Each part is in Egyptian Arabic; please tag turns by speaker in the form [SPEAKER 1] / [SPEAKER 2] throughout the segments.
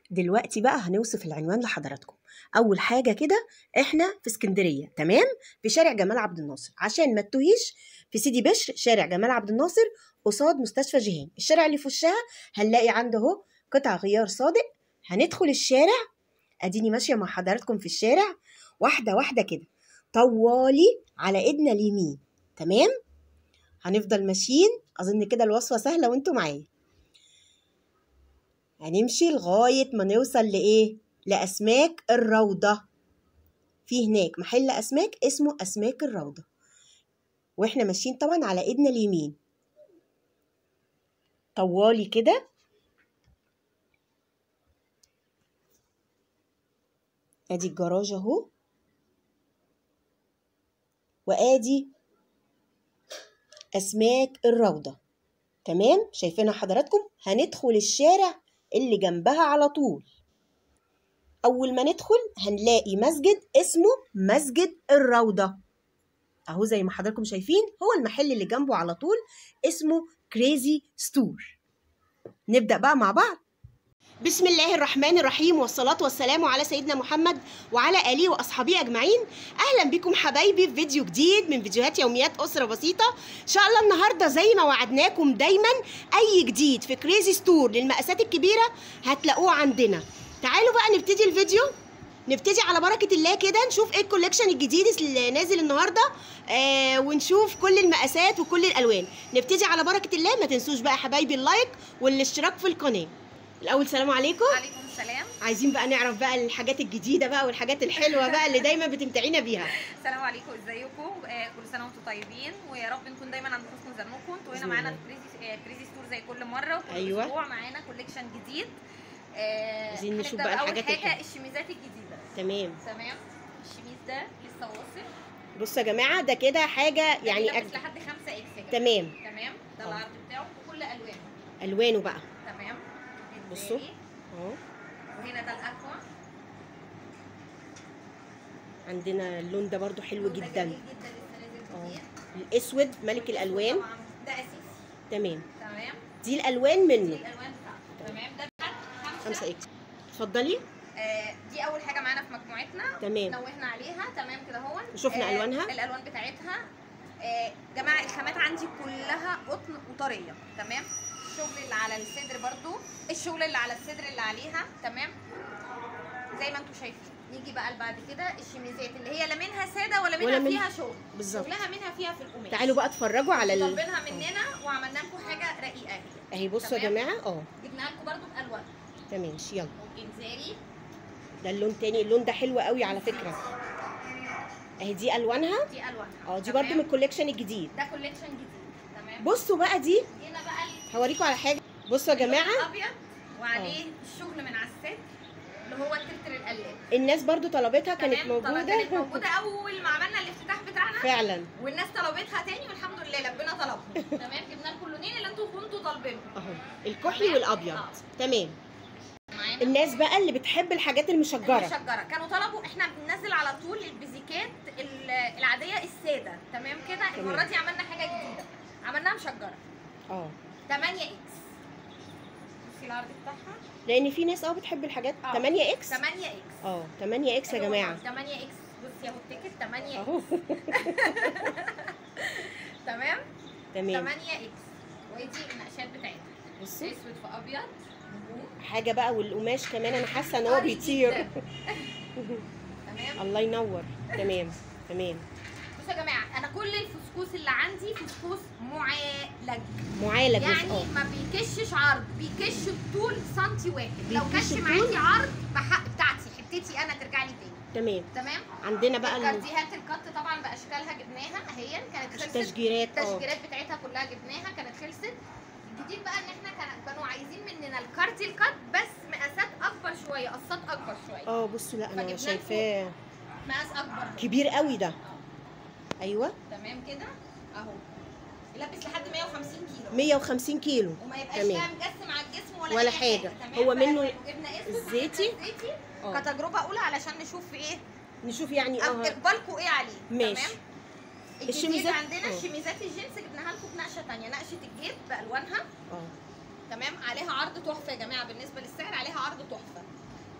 [SPEAKER 1] دلوقتي بقى هنوصف العنوان لحضراتكم اول حاجه كده احنا في اسكندريه تمام في شارع جمال عبد الناصر عشان ما تتوهيش في سيدي بشر شارع جمال عبد الناصر قصاد مستشفى جيهان الشارع اللي في وشها هنلاقي عنده اهو قطع غيار صادق هندخل الشارع اديني ماشيه مع حضراتكم في الشارع واحده واحده كده طوالي على ايدنا اليمين تمام هنفضل ماشيين اظن كده الوصفه سهله وانتوا معايا هنمشي لغايه ما نوصل لايه لاسماك الروضه في هناك محل اسماك اسمه اسماك الروضه واحنا ماشيين طبعا على ايدنا اليمين طوالي كده ادي الجراج اهو وادي اسماك الروضه تمام شايفينها حضراتكم هندخل الشارع اللي جنبها على طول اول ما ندخل هنلاقي مسجد اسمه مسجد الروضه اهو زي ما حضراتكم شايفين هو المحل اللي جنبه على طول اسمه كريزي ستور نبدا بقى مع بعض بسم الله الرحمن الرحيم والصلاة والسلام على سيدنا محمد وعلى آله وأصحابه أجمعين أهلا بكم حبايبي في فيديو جديد من فيديوهات يوميات أسرة بسيطة إن شاء الله النهاردة زي ما وعدناكم دايما أي جديد في كريزي ستور للمقاسات الكبيرة هتلاقوه عندنا تعالوا بقى نبتدي الفيديو نبتدي على بركة الله كده نشوف ايه الكوليكشن الجديد اللي نازل النهارده آه ونشوف كل المقاسات وكل الالوان نبتدي على بركة الله ما تنسوش بقى حبايبي اللايك والاشتراك في القناة الاول سلام عليكم
[SPEAKER 2] عليكم السلام
[SPEAKER 1] عايزين بقى نعرف بقى الحاجات الجديده بقى والحاجات الحلوه بقى اللي دايما بتمتعينا بيها
[SPEAKER 2] السلام عليكم ازيكم آه كل سنه وانتم طيبين ويا رب نكون دايما عند حسن ظنكم انتوا هنا
[SPEAKER 1] بإذن
[SPEAKER 2] معانا
[SPEAKER 1] الله.
[SPEAKER 2] في كريزي آه كريزي ستور زي كل مره وكل
[SPEAKER 1] أيوة.
[SPEAKER 2] اسبوع معانا كوليكشن جديد آه
[SPEAKER 1] عايزين نشوف
[SPEAKER 2] هنبدأ
[SPEAKER 1] بقى
[SPEAKER 2] بأول
[SPEAKER 1] الحاجات
[SPEAKER 2] حاجه
[SPEAKER 1] الجديدة.
[SPEAKER 2] الشميزات الجديده
[SPEAKER 1] تمام
[SPEAKER 2] تمام الشميز ده لسه واصل
[SPEAKER 1] بصوا يا جماعه ده كده حاجه
[SPEAKER 2] ده
[SPEAKER 1] يعني
[SPEAKER 2] بيلبس
[SPEAKER 1] أج...
[SPEAKER 2] لحد 5 اكس يا جماعة.
[SPEAKER 1] تمام
[SPEAKER 2] تمام ده
[SPEAKER 1] آه.
[SPEAKER 2] العرض بتاعه بكل الوانه
[SPEAKER 1] الوانه بقى
[SPEAKER 2] تمام
[SPEAKER 1] بصوا.
[SPEAKER 2] الداري،
[SPEAKER 1] اهو
[SPEAKER 2] وهنا ده الاكوا
[SPEAKER 1] عندنا اللون ده برضو حلو
[SPEAKER 2] اللون ده
[SPEAKER 1] جدا
[SPEAKER 2] جميل جدا لسه نازل
[SPEAKER 1] اه
[SPEAKER 2] جديد
[SPEAKER 1] الاسود ملك الالوان
[SPEAKER 2] طبعاً ده اساسي
[SPEAKER 1] تمام
[SPEAKER 2] تمام
[SPEAKER 1] دي الالوان
[SPEAKER 2] دي
[SPEAKER 1] منه
[SPEAKER 2] الالوان بتاعته تمام ده بتاع
[SPEAKER 1] 5 اكس اتفضلي
[SPEAKER 2] آه، دي اول حاجه معانا في مجموعتنا
[SPEAKER 1] تمام
[SPEAKER 2] نوهنا عليها تمام كده هون
[SPEAKER 1] وشفنا ألوانها؟
[SPEAKER 2] الالوان بتاعتها آه، جماعه الخامات عندي كلها قطن وطريه تمام الشغل اللي على الصدر برضو الشغل اللي على الصدر اللي عليها تمام زي ما انتم شايفين نيجي بقى بعد كده الشميزات اللي هي لا منها ساده ولا منها
[SPEAKER 1] ولا من-
[SPEAKER 2] فيها شغل
[SPEAKER 1] بالظبط
[SPEAKER 2] شغلها منها فيها في القماش
[SPEAKER 1] تعالوا بقى اتفرجوا على ال...
[SPEAKER 2] طالبينها مننا وعملنا لكم حاجه رقيقه اهي
[SPEAKER 1] اهي بصوا يا
[SPEAKER 2] تمام.
[SPEAKER 1] جماعه اه
[SPEAKER 2] جبنا لكم برضو بالوان
[SPEAKER 1] تمام يلا
[SPEAKER 2] والجنزاري
[SPEAKER 1] ده اللون تاني اللون ده حلو قوي على فكره اهي دي الوانها
[SPEAKER 2] دي الوانها
[SPEAKER 1] اه دي
[SPEAKER 2] تمام؟
[SPEAKER 1] برضو من الكوليكشن الجديد
[SPEAKER 2] ده كوليكشن جديد تمام
[SPEAKER 1] بصوا بقى دي
[SPEAKER 2] هنا بقى ال-
[SPEAKER 1] هوريكم على حاجه بصوا يا جماعه
[SPEAKER 2] اللون الابيض وعليه الشغل من على الست اللي هو التتر القلاب
[SPEAKER 1] الناس برضو طلبتها كانت
[SPEAKER 2] تمام؟ طلع-
[SPEAKER 1] موجوده
[SPEAKER 2] كانت موجوده اول ما عملنا الافتتاح بتاعنا
[SPEAKER 1] فعلا
[SPEAKER 2] والناس طلبتها تاني والحمد لله ربنا طلبهم تمام جبنا لكم اللونين اللي انتوا كنتوا طالبينهم
[SPEAKER 1] اهو الكحلي
[SPEAKER 2] تمام؟
[SPEAKER 1] والابيض
[SPEAKER 2] آه.
[SPEAKER 1] تمام
[SPEAKER 2] معانا
[SPEAKER 1] الناس بقى اللي بتحب الحاجات المشجره
[SPEAKER 2] المشجره كانوا طلبوا احنا بننزل على طول البيزيكات ال- العاديه الساده تمام كده المره دي عملنا حاجه جديده عملناها مشجره
[SPEAKER 1] اه
[SPEAKER 2] 8 اكس بصي العرض بتاعها
[SPEAKER 1] لان في ناس اه بتحب الحاجات
[SPEAKER 2] آه.
[SPEAKER 1] 8 اكس
[SPEAKER 2] 8 اكس
[SPEAKER 1] اه 8 اكس يا جماعه
[SPEAKER 2] 8 اكس بصي اهو التيكت 8 اكس
[SPEAKER 1] اهو
[SPEAKER 2] تمام
[SPEAKER 1] تمام
[SPEAKER 2] 8 اكس ودي النقشات بتاعتها
[SPEAKER 1] بصوا
[SPEAKER 2] اسود في ابيض نجوم
[SPEAKER 1] حاجه بقى والقماش كمان انا حاسه ان هو
[SPEAKER 2] طري
[SPEAKER 1] بيطير
[SPEAKER 2] جداً. تمام
[SPEAKER 1] الله ينور تمام تمام
[SPEAKER 2] بصوا يا جماعه انا كل الفسكوس اللي عندي فسكوس معالج
[SPEAKER 1] معالج مش
[SPEAKER 2] يعني
[SPEAKER 1] اه
[SPEAKER 2] ما بيكشش عرض بيكش الطول سنتي واحد لو
[SPEAKER 1] بيكش
[SPEAKER 2] كش
[SPEAKER 1] الطول؟
[SPEAKER 2] معاكي عرض بحق بتاعتي حتتي انا ترجع لي تاني
[SPEAKER 1] تمام
[SPEAKER 2] تمام
[SPEAKER 1] عندنا بقى ال-
[SPEAKER 2] الكارديهات الكت طبعا باشكالها جبناها اهي كانت خلصت
[SPEAKER 1] التشجيرات اه
[SPEAKER 2] التشجيرات بتاعتها كلها جبناها كانت خلصت الجديد بقى ان احنا كان- كانوا عايزين مننا الكارتي الكات بس مقاسات اكبر شويه قصات اكبر شويه
[SPEAKER 1] اه بصوا لا
[SPEAKER 2] فجبنا
[SPEAKER 1] انا
[SPEAKER 2] لكم
[SPEAKER 1] شايفاه
[SPEAKER 2] مقاس اكبر
[SPEAKER 1] كبير قوي ده ايوه
[SPEAKER 2] تمام كده اهو يلبس لحد 150 كيلو
[SPEAKER 1] 150 كيلو
[SPEAKER 2] وما يبقاش
[SPEAKER 1] تمام.
[SPEAKER 2] بقى مجسم على الجسم ولا,
[SPEAKER 1] ولا
[SPEAKER 2] أي
[SPEAKER 1] حاجة.
[SPEAKER 2] تمام؟
[SPEAKER 1] هو
[SPEAKER 2] بقى
[SPEAKER 1] منه
[SPEAKER 2] جبنا اسود
[SPEAKER 1] الزيتي.
[SPEAKER 2] وجبنا الزيتي
[SPEAKER 1] اه
[SPEAKER 2] كتجربه اولى علشان نشوف ايه
[SPEAKER 1] نشوف يعني
[SPEAKER 2] أم-
[SPEAKER 1] اه
[SPEAKER 2] اقبالكم ايه عليه
[SPEAKER 1] ماشي.
[SPEAKER 2] تمام الجديد
[SPEAKER 1] الشميزات-
[SPEAKER 2] عندنا
[SPEAKER 1] اه.
[SPEAKER 2] الشميزات الجينز جبناها لكم بنقشه ثانيه نقشه الجيب بالوانها
[SPEAKER 1] اه
[SPEAKER 2] تمام عليها عرض تحفه يا جماعه بالنسبه للسعر عليها عرض تحفه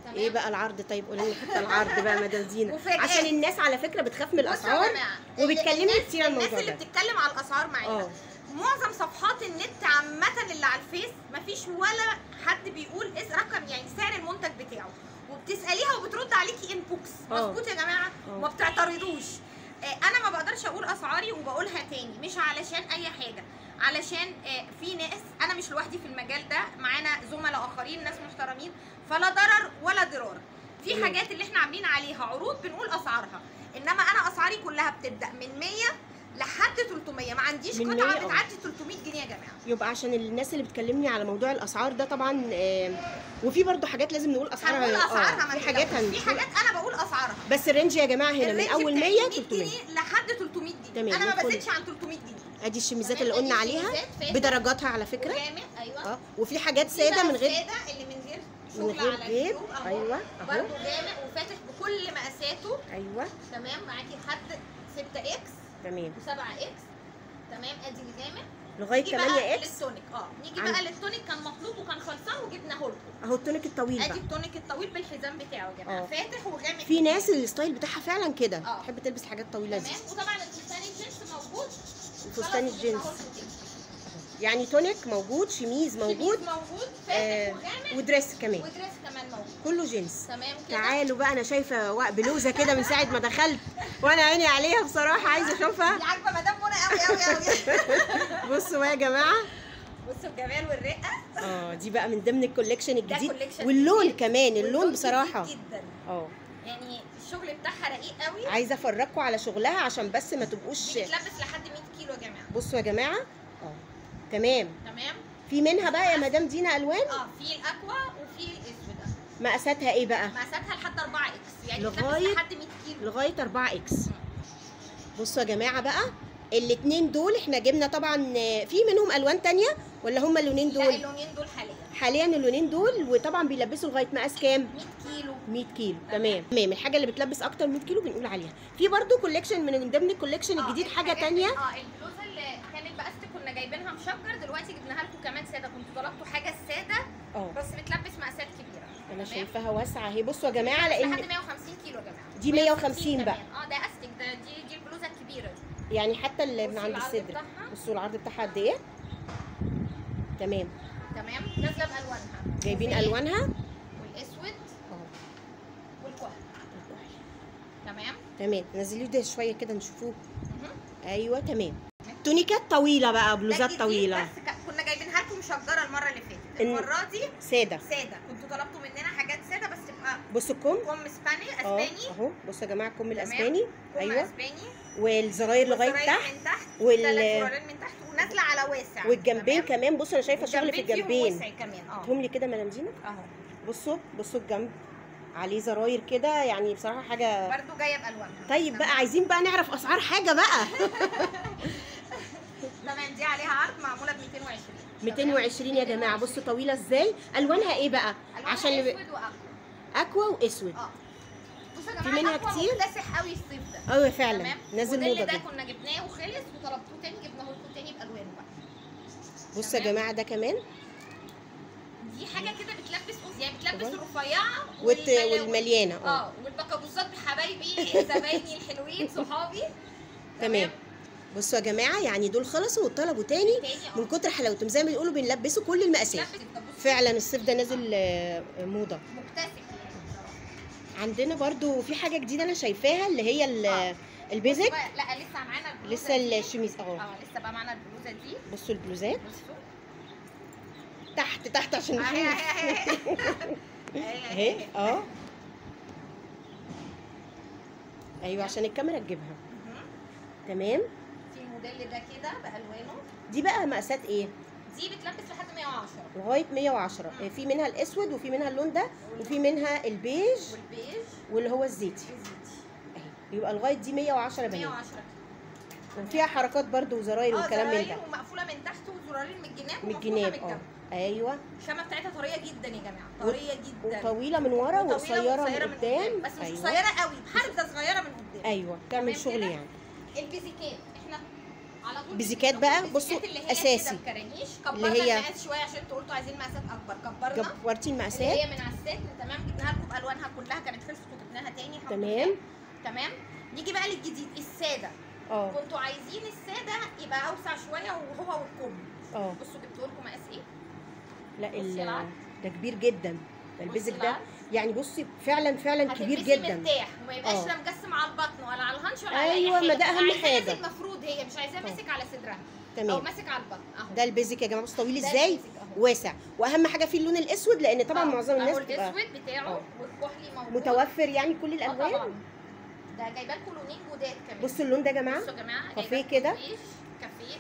[SPEAKER 2] تمام
[SPEAKER 1] ايه بقى العرض طيب قولي لنا حتى العرض بقى مدام دينا
[SPEAKER 2] مفاجآت.
[SPEAKER 1] عشان الناس على فكره بتخاف من
[SPEAKER 2] بصوا يا
[SPEAKER 1] الاسعار
[SPEAKER 2] جماعه
[SPEAKER 1] وبتكلمني
[SPEAKER 2] الناس-
[SPEAKER 1] كتير عن
[SPEAKER 2] الناس
[SPEAKER 1] الموضوع
[SPEAKER 2] اللي
[SPEAKER 1] ده.
[SPEAKER 2] بتتكلم على الاسعار معانا
[SPEAKER 1] اه
[SPEAKER 2] معظم صفحات النت عامة اللي على الفيس مفيش ولا حد بيقول اس رقم يعني سعر المنتج بتاعه وبتسأليها وبترد عليكي انبوكس
[SPEAKER 1] اه.
[SPEAKER 2] مظبوط يا جماعة
[SPEAKER 1] اه.
[SPEAKER 2] وما بتعترضوش آه، انا ما بقدرش اقول اسعاري وبقولها تاني مش علشان اي حاجة علشان آه، في ناس انا مش لوحدي في المجال ده معانا زملاء اخرين ناس محترمين فلا ضرر ولا ضرار في
[SPEAKER 1] مم.
[SPEAKER 2] حاجات اللي احنا عاملين عليها عروض بنقول اسعارها انما انا اسعاري كلها بتبدا من 100 لحد 300 ما عنديش
[SPEAKER 1] من
[SPEAKER 2] قطعه
[SPEAKER 1] 100 اه.
[SPEAKER 2] بتعدي 300 جنيه يا جماعه
[SPEAKER 1] يبقى عشان الناس اللي بتكلمني على موضوع الاسعار ده طبعا آه، وفي برضو حاجات لازم نقول اسعارها
[SPEAKER 2] هنقول
[SPEAKER 1] آه،
[SPEAKER 2] اسعارها ما
[SPEAKER 1] في حاجات
[SPEAKER 2] تقلقوش.
[SPEAKER 1] هنقول
[SPEAKER 2] في حاجات انا بقول اسعارها
[SPEAKER 1] بس الرينج يا جماعه هنا من
[SPEAKER 2] الرينج
[SPEAKER 1] اول
[SPEAKER 2] بتاعي
[SPEAKER 1] 100
[SPEAKER 2] 100
[SPEAKER 1] 300
[SPEAKER 2] جنيه لحد 300 جنيه
[SPEAKER 1] تمام،
[SPEAKER 2] انا ما
[SPEAKER 1] ندخل.
[SPEAKER 2] بزيدش عن 300 جنيه
[SPEAKER 1] ادي الشميزات
[SPEAKER 2] تمام؟
[SPEAKER 1] اللي قلنا
[SPEAKER 2] أدي
[SPEAKER 1] عليها
[SPEAKER 2] شميزات فاتح
[SPEAKER 1] بدرجاتها على فكره
[SPEAKER 2] وجامع ايوه
[SPEAKER 1] اه وفي حاجات
[SPEAKER 2] دي
[SPEAKER 1] ساده
[SPEAKER 2] بقى
[SPEAKER 1] من غير
[SPEAKER 2] الساده اللي من غير
[SPEAKER 1] من
[SPEAKER 2] شغل
[SPEAKER 1] غير
[SPEAKER 2] على
[SPEAKER 1] جيب
[SPEAKER 2] الجيوب اهو
[SPEAKER 1] ايوه اهو
[SPEAKER 2] برضه جامع وفاتح بكل مقاساته
[SPEAKER 1] ايوه
[SPEAKER 2] تمام معاكي لحد 6 اكس
[SPEAKER 1] تمام
[SPEAKER 2] و7 اكس تمام ادي الجامع
[SPEAKER 1] لغايه
[SPEAKER 2] نيجي
[SPEAKER 1] 8
[SPEAKER 2] بقى
[SPEAKER 1] اكس
[SPEAKER 2] للتونيك اه نيجي
[SPEAKER 1] عن-
[SPEAKER 2] بقى للتونيك كان مطلوب وكان خلصان وجبناه لكم
[SPEAKER 1] اهو التونيك الطويل
[SPEAKER 2] ادي
[SPEAKER 1] بقى
[SPEAKER 2] التونيك الطويل بالحزام بتاعه يا
[SPEAKER 1] اه.
[SPEAKER 2] جماعه فاتح وغامق
[SPEAKER 1] في
[SPEAKER 2] جدا.
[SPEAKER 1] ناس الستايل بتاعها فعلا كده
[SPEAKER 2] اه.
[SPEAKER 1] تحب تلبس حاجات طويله دي
[SPEAKER 2] تمام وطبعا الفستان الجينز موجود
[SPEAKER 1] الفستان
[SPEAKER 2] خلاص
[SPEAKER 1] الجينز
[SPEAKER 2] وجبناه لكم كده.
[SPEAKER 1] يعني تونيك موجود شميز موجود
[SPEAKER 2] شميز موجود
[SPEAKER 1] آه
[SPEAKER 2] فاتح وغامق
[SPEAKER 1] ودريس كمان
[SPEAKER 2] ودريس كمان موجود
[SPEAKER 1] كله جينز
[SPEAKER 2] تمام كده
[SPEAKER 1] تعالوا بقى انا شايفه وا- بلوزه كده من ساعه ما دخلت وانا عيني عليها بصراحه عايزه اشوفها
[SPEAKER 2] دي عاجبه مدام منى قوي قوي قوي
[SPEAKER 1] بصوا بقى يا جماعه
[SPEAKER 2] بصوا الجمال والرقه
[SPEAKER 1] اه دي بقى من ضمن الكوليكشن الجديد
[SPEAKER 2] collection
[SPEAKER 1] واللون
[SPEAKER 2] جديد.
[SPEAKER 1] كمان اللون
[SPEAKER 2] واللون
[SPEAKER 1] بصراحه
[SPEAKER 2] جديد جدا
[SPEAKER 1] اه
[SPEAKER 2] يعني الشغل بتاعها رقيق قوي
[SPEAKER 1] عايزه افرجكم على شغلها عشان بس ما تبقوش
[SPEAKER 2] دي بتلبس لحد 100 كيلو يا جماعه
[SPEAKER 1] بصوا يا جماعه اه تمام
[SPEAKER 2] تمام
[SPEAKER 1] في منها بقى يا مدام دينا الوان
[SPEAKER 2] اه في الاكوا وفي الاسود
[SPEAKER 1] مقاساتها ايه بقى
[SPEAKER 2] مقاساتها لحد 4 اكس يعني
[SPEAKER 1] لغاية-
[SPEAKER 2] بتلبس لحد 100 كيلو
[SPEAKER 1] لغايه 4 اكس بصوا يا جماعه بقى الاتنين دول احنا جبنا طبعا في منهم الوان تانية ولا هما اللونين
[SPEAKER 2] لا
[SPEAKER 1] دول
[SPEAKER 2] اللونين دول حاليا
[SPEAKER 1] حاليا اللونين دول وطبعا بيلبسوا لغايه مقاس كام
[SPEAKER 2] 100 كيلو
[SPEAKER 1] 100 كيلو تمام تمام الحاجه اللي بتلبس اكتر 100 كيلو بنقول عليها في برضو كوليكشن من ضمن الكوليكشن
[SPEAKER 2] آه،
[SPEAKER 1] الجديد حاجه
[SPEAKER 2] الحاجات-
[SPEAKER 1] تانية
[SPEAKER 2] اه البلوزه اللي كانت باستك كنا جايبينها مشجر دلوقتي جبناها لكم كمان ساده كنتوا طلبتوا حاجه ساده
[SPEAKER 1] اه
[SPEAKER 2] بس بتلبس مقاسات كبيره
[SPEAKER 1] انا
[SPEAKER 2] تمام؟
[SPEAKER 1] شايفاها واسعه اهي بصوا يا جماعه
[SPEAKER 2] لحد
[SPEAKER 1] لان
[SPEAKER 2] 150 كيلو يا جماعه
[SPEAKER 1] دي 150 بقى.
[SPEAKER 2] كمان. اه ده استك ده دي دي البلوزه الكبيره دي
[SPEAKER 1] يعني حتى اللي من
[SPEAKER 2] بصي
[SPEAKER 1] عند
[SPEAKER 2] العرض
[SPEAKER 1] الصدر
[SPEAKER 2] بتاعها.
[SPEAKER 1] بصوا العرض بتاعها قد ايه تمام
[SPEAKER 2] تمام نازله بالوانها
[SPEAKER 1] جايبين
[SPEAKER 2] وفي
[SPEAKER 1] الوانها
[SPEAKER 2] والاسود
[SPEAKER 1] اه
[SPEAKER 2] والكحل تمام
[SPEAKER 1] تمام نزليه ده شويه كده نشوفوه
[SPEAKER 2] مهم.
[SPEAKER 1] ايوه تمام تونيكات طويله بقى
[SPEAKER 2] ده
[SPEAKER 1] بلوزات
[SPEAKER 2] جديد
[SPEAKER 1] طويله
[SPEAKER 2] بس ك- كنا جايبينها لكم مشجره المره اللي فاتت
[SPEAKER 1] إن-
[SPEAKER 2] المره دي
[SPEAKER 1] ساده
[SPEAKER 2] ساده كنتوا طلبتوا مننا حاجات ساده بس تبقى
[SPEAKER 1] بصوا الكم
[SPEAKER 2] كم اسباني
[SPEAKER 1] اه
[SPEAKER 2] اسباني
[SPEAKER 1] اهو بصوا يا جماعه الكم
[SPEAKER 2] تمام.
[SPEAKER 1] الاسباني
[SPEAKER 2] كم
[SPEAKER 1] ايوه
[SPEAKER 2] اسباني
[SPEAKER 1] والزراير لغايه
[SPEAKER 2] والزراير
[SPEAKER 1] تحت
[SPEAKER 2] من تحت
[SPEAKER 1] وال-
[SPEAKER 2] ثلاث زرارين من تحت ونازله على واسع
[SPEAKER 1] والجنبين
[SPEAKER 2] تمام؟
[SPEAKER 1] كمان بصوا انا شايفه شغل في
[SPEAKER 2] والجنبين فيهم
[SPEAKER 1] الجنبين
[SPEAKER 2] وسع كمان اه
[SPEAKER 1] هاتهم لي كده مدام دينا
[SPEAKER 2] اهو
[SPEAKER 1] بصوا بصوا الجنب عليه زراير كده يعني بصراحه حاجه
[SPEAKER 2] برضو جايه بالوانها
[SPEAKER 1] طيب بقى عايزين بقى نعرف اسعار حاجه بقى
[SPEAKER 2] تمام دي عليها عرض معموله ب 220
[SPEAKER 1] 220 يا جماعه بصوا طويله ازاي الوانها ايه بقى
[SPEAKER 2] عشان
[SPEAKER 1] عشان اللي ب-
[SPEAKER 2] اسود واقوى
[SPEAKER 1] اكوا واسود
[SPEAKER 2] اه بصوا يا
[SPEAKER 1] في
[SPEAKER 2] جماعه
[SPEAKER 1] منها
[SPEAKER 2] الأقوى
[SPEAKER 1] كتير؟
[SPEAKER 2] مكتسح قوي الصيف ده
[SPEAKER 1] ايوه فعلا
[SPEAKER 2] تمام
[SPEAKER 1] نازل
[SPEAKER 2] الموديل
[SPEAKER 1] موضه
[SPEAKER 2] ده
[SPEAKER 1] جدا
[SPEAKER 2] كنا جبناه وخلص وطلبتوه تاني جبناه لكم تاني بالوانه بقى
[SPEAKER 1] بصوا يا
[SPEAKER 2] تمام.
[SPEAKER 1] جماعه ده كمان
[SPEAKER 2] دي حاجه كده بتلبس يعني بتلبس
[SPEAKER 1] طبعا.
[SPEAKER 2] الرفيعه
[SPEAKER 1] والت...
[SPEAKER 2] والمل-
[SPEAKER 1] والمليانه اه
[SPEAKER 2] اه والبكابوسات بحبايبي زبايني الحلوين صحابي
[SPEAKER 1] تمام بصوا يا جماعه يعني دول خلصوا وطلبوا تاني
[SPEAKER 2] تاني
[SPEAKER 1] من
[SPEAKER 2] اه
[SPEAKER 1] كتر حلاوتهم زي ما بيقولوا بنلبسوا كل المقاسات
[SPEAKER 2] بتلبس طب بصي،
[SPEAKER 1] فعلا الصيف ده نازل آه، موضه
[SPEAKER 2] مكتسح يعني بصراحة.
[SPEAKER 1] عندنا برضو في حاجه جديده انا شايفاها اللي هي ال-
[SPEAKER 2] آه.
[SPEAKER 1] البيزك
[SPEAKER 2] بقى- لا لسه معانا البلوزه
[SPEAKER 1] لسه
[SPEAKER 2] دي.
[SPEAKER 1] الشميز اهو
[SPEAKER 2] اه لسه بقى معانا البلوزه دي
[SPEAKER 1] بصوا البلوزات
[SPEAKER 2] بصوا
[SPEAKER 1] تحت تحت عشان
[SPEAKER 2] اهي
[SPEAKER 1] نشوف
[SPEAKER 2] اهي اهي
[SPEAKER 1] اهي اه ايوه عشان الكاميرا تجيبها
[SPEAKER 2] مهم.
[SPEAKER 1] تمام
[SPEAKER 2] في الموديل ده كده بالوانه
[SPEAKER 1] دي بقى مقاسات ايه
[SPEAKER 2] دي بتلبس لحد 110
[SPEAKER 1] لغايه 110
[SPEAKER 2] مم.
[SPEAKER 1] في منها الاسود وفي منها اللون ده وفي منها البيج
[SPEAKER 2] والبيج
[SPEAKER 1] واللي هو الزيتي
[SPEAKER 2] والزيتي
[SPEAKER 1] اهي يبقى لغايه دي 110 بنات
[SPEAKER 2] 110
[SPEAKER 1] وفيها حركات برضو وزراير
[SPEAKER 2] اه
[SPEAKER 1] والكلام من
[SPEAKER 2] زراير
[SPEAKER 1] ده
[SPEAKER 2] ومقفوله من تحت وزرارين من الجناب
[SPEAKER 1] من
[SPEAKER 2] ومفتوحة
[SPEAKER 1] الجناب
[SPEAKER 2] من
[SPEAKER 1] اه
[SPEAKER 2] الجنب
[SPEAKER 1] ايوه
[SPEAKER 2] الشمه بتاعتها طريه جدا يا جماعه طريه جدا
[SPEAKER 1] وطويله من ورا
[SPEAKER 2] وطويلة
[SPEAKER 1] وقصيره
[SPEAKER 2] وقصيرة
[SPEAKER 1] من قدام
[SPEAKER 2] بس مش
[SPEAKER 1] ايوه
[SPEAKER 2] قصيره قوي بحرزه صغيره من قدام
[SPEAKER 1] ايوه تعمل
[SPEAKER 2] تمام
[SPEAKER 1] شغل
[SPEAKER 2] كده؟
[SPEAKER 1] يعني
[SPEAKER 2] البيزيكات احنا على طول
[SPEAKER 1] بيزيكات
[SPEAKER 2] بنجيب
[SPEAKER 1] بقى،
[SPEAKER 2] لكم
[SPEAKER 1] بصوا،
[SPEAKER 2] البيزيكات اللي هي
[SPEAKER 1] أساسي.
[SPEAKER 2] كده بكرانيش
[SPEAKER 1] اللي
[SPEAKER 2] كبرنا
[SPEAKER 1] هي-
[SPEAKER 2] المقاس شويه عشان انتوا قلتوا عايزين مقاسات اكبر كبرنا
[SPEAKER 1] جبرتي
[SPEAKER 2] اللي
[SPEAKER 1] المقاسات
[SPEAKER 2] هي من على الست تمام جبناها لكم بالوان كلها كانت خلصت وجبناها تاني الحمد
[SPEAKER 1] تمام.
[SPEAKER 2] لله. تمام نيجي بقى للجديد الساده
[SPEAKER 1] اه
[SPEAKER 2] كنتوا عايزين الساده يبقى اوسع شويه وهو والكم
[SPEAKER 1] اه
[SPEAKER 2] بصوا جبت لكم مقاس ايه
[SPEAKER 1] لا
[SPEAKER 2] بصي
[SPEAKER 1] ال-
[SPEAKER 2] العرض.
[SPEAKER 1] ده كبير جدا ده البيزك
[SPEAKER 2] بصي
[SPEAKER 1] ده
[SPEAKER 2] العرض.
[SPEAKER 1] يعني بصي فعلا فعلا كبير
[SPEAKER 2] هتلبسي
[SPEAKER 1] جدا
[SPEAKER 2] مرتاح وما يبقاش
[SPEAKER 1] آه.
[SPEAKER 2] لا مجسم على البطن ولا على الهنش ولا على
[SPEAKER 1] أيوة،
[SPEAKER 2] اي
[SPEAKER 1] ما
[SPEAKER 2] حاجه
[SPEAKER 1] ده أهم
[SPEAKER 2] عايزاه
[SPEAKER 1] حاجة.
[SPEAKER 2] نازل مفروض هي مش عايزاه
[SPEAKER 1] آه.
[SPEAKER 2] ماسك على صدرها او
[SPEAKER 1] تمام
[SPEAKER 2] ماسك على البطن اهو
[SPEAKER 1] ده البيزك يا جماعه بص طويل
[SPEAKER 2] ده
[SPEAKER 1] ازاي
[SPEAKER 2] البيزك أهو.
[SPEAKER 1] واسع واهم حاجه فيه اللون الاسود لان طبعا
[SPEAKER 2] آه،
[SPEAKER 1] معظم الناس
[SPEAKER 2] اهو
[SPEAKER 1] بتبقى
[SPEAKER 2] الاسود بتاعه
[SPEAKER 1] آه.
[SPEAKER 2] والكحلي موجود
[SPEAKER 1] متوفر يعني كل
[SPEAKER 2] آه طبعا
[SPEAKER 1] الالوان
[SPEAKER 2] ده جايبه لكم لونين جداد كمان
[SPEAKER 1] بصوا اللون ده يا جماعه
[SPEAKER 2] بصوا يا جماعه
[SPEAKER 1] كافيه
[SPEAKER 2] جايبة لكم
[SPEAKER 1] كده.
[SPEAKER 2] بيج، كافيه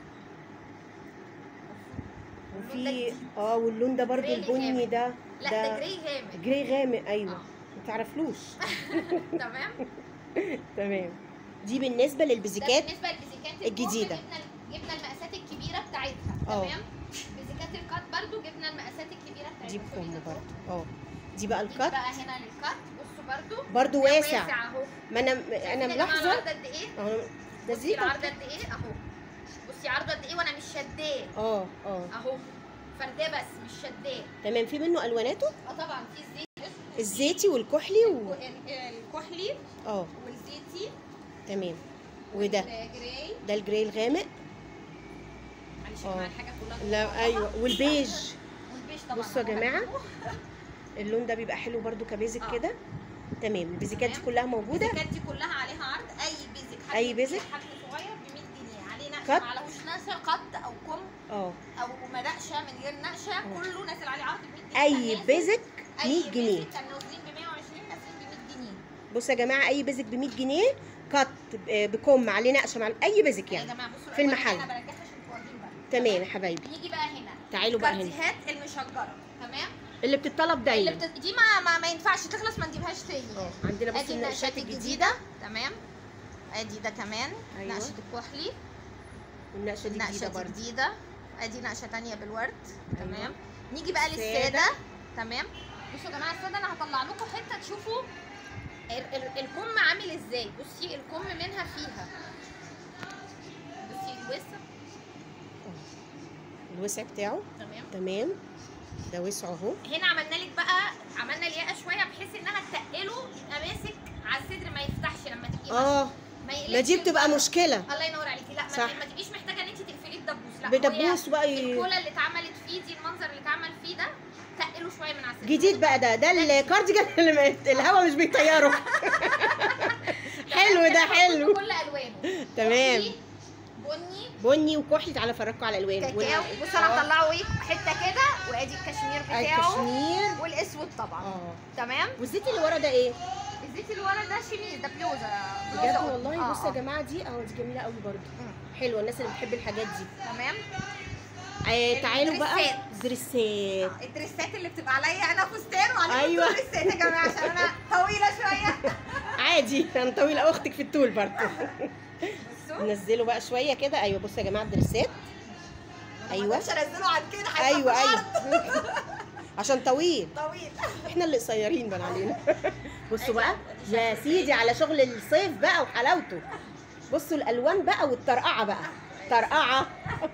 [SPEAKER 1] وفي اه واللون ده برضو
[SPEAKER 2] جراي
[SPEAKER 1] البني
[SPEAKER 2] غامق.
[SPEAKER 1] ده
[SPEAKER 2] لا
[SPEAKER 1] ده
[SPEAKER 2] ده جراي غامق
[SPEAKER 1] جراي غامق ايوه
[SPEAKER 2] آه.
[SPEAKER 1] ما تعرفلوش
[SPEAKER 2] تمام
[SPEAKER 1] تمام دي بالنسبه
[SPEAKER 2] ده
[SPEAKER 1] للبيزيكات
[SPEAKER 2] بالنسبه للبيزيكات
[SPEAKER 1] الجديدة.
[SPEAKER 2] الكم جبنا جبنا المقاسات الكبيره بتاعتها
[SPEAKER 1] آه.
[SPEAKER 2] تمام بيزيكات الكات برضو جبنا المقاسات الكبيره بتاعتها
[SPEAKER 1] دي
[SPEAKER 2] خدي
[SPEAKER 1] بكم
[SPEAKER 2] ده
[SPEAKER 1] برضو اه دي بقى
[SPEAKER 2] نيجي
[SPEAKER 1] الكات
[SPEAKER 2] بقى هنا للكات بصوا برضو
[SPEAKER 1] برضو
[SPEAKER 2] ده
[SPEAKER 1] واسع
[SPEAKER 2] اهو
[SPEAKER 1] ما انا
[SPEAKER 2] شايفين
[SPEAKER 1] انا
[SPEAKER 2] يا جماعة
[SPEAKER 1] ملاحظه
[SPEAKER 2] العرض قد ايه
[SPEAKER 1] اهو ده
[SPEAKER 2] بصي
[SPEAKER 1] زيت
[SPEAKER 2] العرض قد ايه اهو بصي عرضه قد ايه وانا مش شداه
[SPEAKER 1] اه اه
[SPEAKER 2] اهو فرداه بس مش شداه
[SPEAKER 1] تمام في منه الواناته
[SPEAKER 2] اه طبعا في الزيت الأسود،
[SPEAKER 1] الزيتي والكحلي و...
[SPEAKER 2] ال- الكحلي
[SPEAKER 1] اه
[SPEAKER 2] والزيتي
[SPEAKER 1] تمام وده
[SPEAKER 2] والجراي
[SPEAKER 1] ده الجراي الغامق
[SPEAKER 2] معلش يا
[SPEAKER 1] آه.
[SPEAKER 2] جماعه الحاجه كلها
[SPEAKER 1] لا ايوه والبيج
[SPEAKER 2] والبيج طبعا
[SPEAKER 1] بصوا يا
[SPEAKER 2] أهو
[SPEAKER 1] جماعة.
[SPEAKER 2] هجيبه.
[SPEAKER 1] اللون ده بيبقى حلو برضو كبيزك
[SPEAKER 2] آه.
[SPEAKER 1] كده تمام البيزيكات دي
[SPEAKER 2] تمام.
[SPEAKER 1] كلها موجوده
[SPEAKER 2] البيزكات دي كلها عليها عرض اي بيزك حجم
[SPEAKER 1] أي
[SPEAKER 2] كبير،
[SPEAKER 1] بيزك؟
[SPEAKER 2] حجم صغير ب 100 جنيه عليه نقشه
[SPEAKER 1] قط؟
[SPEAKER 2] ما عليهوش نقشه قط او كم
[SPEAKER 1] اه
[SPEAKER 2] او منقشه من غير نقشه
[SPEAKER 1] آه.
[SPEAKER 2] كله نازل عليه عرض ب 100 جنيه
[SPEAKER 1] اي
[SPEAKER 2] كان نازل-
[SPEAKER 1] بيزك
[SPEAKER 2] اي
[SPEAKER 1] 100 جنيه
[SPEAKER 2] بيزك كان نازلين ب 120 نازلين ب 100 جنيه
[SPEAKER 1] بصوا يا جماعه اي بيزك ب 100 جنيه كات ب- بكم عليه نقشه مع اي بيزك
[SPEAKER 2] يا
[SPEAKER 1] يعني
[SPEAKER 2] جماعه بصوا
[SPEAKER 1] في
[SPEAKER 2] الألوان
[SPEAKER 1] المحل.
[SPEAKER 2] اللي انا برجعها عشان توريهم بقى
[SPEAKER 1] تمام يا حبايبي
[SPEAKER 2] نيجي بقى هنا
[SPEAKER 1] تعالوا بقى هنا
[SPEAKER 2] الكارتيهات المشجره تمام
[SPEAKER 1] اللي بتطلب
[SPEAKER 2] اللي
[SPEAKER 1] دايما
[SPEAKER 2] بت... دي ما, ما ما ينفعش تخلص ما نجيبهاش تاني
[SPEAKER 1] اه عندنا بص
[SPEAKER 2] ادي
[SPEAKER 1] النقشات
[SPEAKER 2] النقشات
[SPEAKER 1] الجديده
[SPEAKER 2] تمام ادي ده كمان
[SPEAKER 1] أيوة.
[SPEAKER 2] نقشه الكحلي
[SPEAKER 1] والنقشه دي
[SPEAKER 2] النقشه
[SPEAKER 1] جديده
[SPEAKER 2] دي
[SPEAKER 1] برضو
[SPEAKER 2] جديده ادي نقشه تانية بالورد
[SPEAKER 1] أيوة.
[SPEAKER 2] تمام نيجي بقى
[SPEAKER 1] السادة.
[SPEAKER 2] للساده تمام بصوا يا جماعه الساده انا هطلع لكم حته تشوفوا ال- ال- الكم عامل ازاي بصي الكم منها فيها بصي الوسع
[SPEAKER 1] الوسع بتاعه
[SPEAKER 2] تمام
[SPEAKER 1] تمام ده وسعه اهو
[SPEAKER 2] هنا عملنا لك بقى عملنا الياقه شويه بحيث انها تقله يبقى ماسك على الصدر ما يفتحش لما تبقي ماسكة.
[SPEAKER 1] اه
[SPEAKER 2] ما يقلبش
[SPEAKER 1] ما دي بتبقى
[SPEAKER 2] لبره.
[SPEAKER 1] مشكله
[SPEAKER 2] الله ينور عليكي لا ما,
[SPEAKER 1] صح.
[SPEAKER 2] ما تبقيش محتاجه ان انت تقفليه بدبوس لا
[SPEAKER 1] بدبوس
[SPEAKER 2] هو
[SPEAKER 1] بقى
[SPEAKER 2] هي
[SPEAKER 1] ي-
[SPEAKER 2] الكولا اللي اتعملت فيه دي المنظر اللي اتعمل فيه ده تقله شويه من على الصدر
[SPEAKER 1] جديد بقى ده ده الكارديجان اللي ما- الهوا مش بيطيره حلو ده حلو
[SPEAKER 2] كل الوانه
[SPEAKER 1] تمام.
[SPEAKER 2] كحلي، بني
[SPEAKER 1] بني وكحلي تعالى افرجكم على الالوان
[SPEAKER 2] كاكاو بص انا هطلعه ايه حته كده وادي الكشمير بتاعه
[SPEAKER 1] الكشمير
[SPEAKER 2] والاسود طبعا
[SPEAKER 1] اه
[SPEAKER 2] تمام
[SPEAKER 1] والزيت اللي ورا ده ايه
[SPEAKER 2] الزيت اللي ورا ده شميز ده بلوزه
[SPEAKER 1] بجد
[SPEAKER 2] بلوزة قطن.
[SPEAKER 1] والله
[SPEAKER 2] آه،
[SPEAKER 1] بصوا يا
[SPEAKER 2] آه.
[SPEAKER 1] جماعه دي اه دي جميله قوي برضو
[SPEAKER 2] مم.
[SPEAKER 1] حلوه الناس اللي بتحب الحاجات دي
[SPEAKER 2] تمام
[SPEAKER 1] آه تعالوا بقى
[SPEAKER 2] الدريسات.
[SPEAKER 1] دريسات
[SPEAKER 2] الدريسات اللي بتبقى عليا انا فستان وعليكم
[SPEAKER 1] أيوة.
[SPEAKER 2] أيوة. دريسات يا جماعه عشان انا طويله شويه
[SPEAKER 1] عادي انا طويله اختك في الطول برضو
[SPEAKER 2] بصوا
[SPEAKER 1] نزلوا بقى شويه كده ايوه بصوا يا جماعه الدريسات أيوة.
[SPEAKER 2] مش هنزله عن كده هيبقى
[SPEAKER 1] ايوه
[SPEAKER 2] في
[SPEAKER 1] ايوه
[SPEAKER 2] الأرض.
[SPEAKER 1] عشان طويل
[SPEAKER 2] طويل
[SPEAKER 1] احنا اللي قصيرين بقى علينا بصوا
[SPEAKER 2] أيوة.
[SPEAKER 1] بقى يا سيدي على شغل الصيف بقى وحلاوته بصوا الالوان بقى والطرقعه بقى طرقعه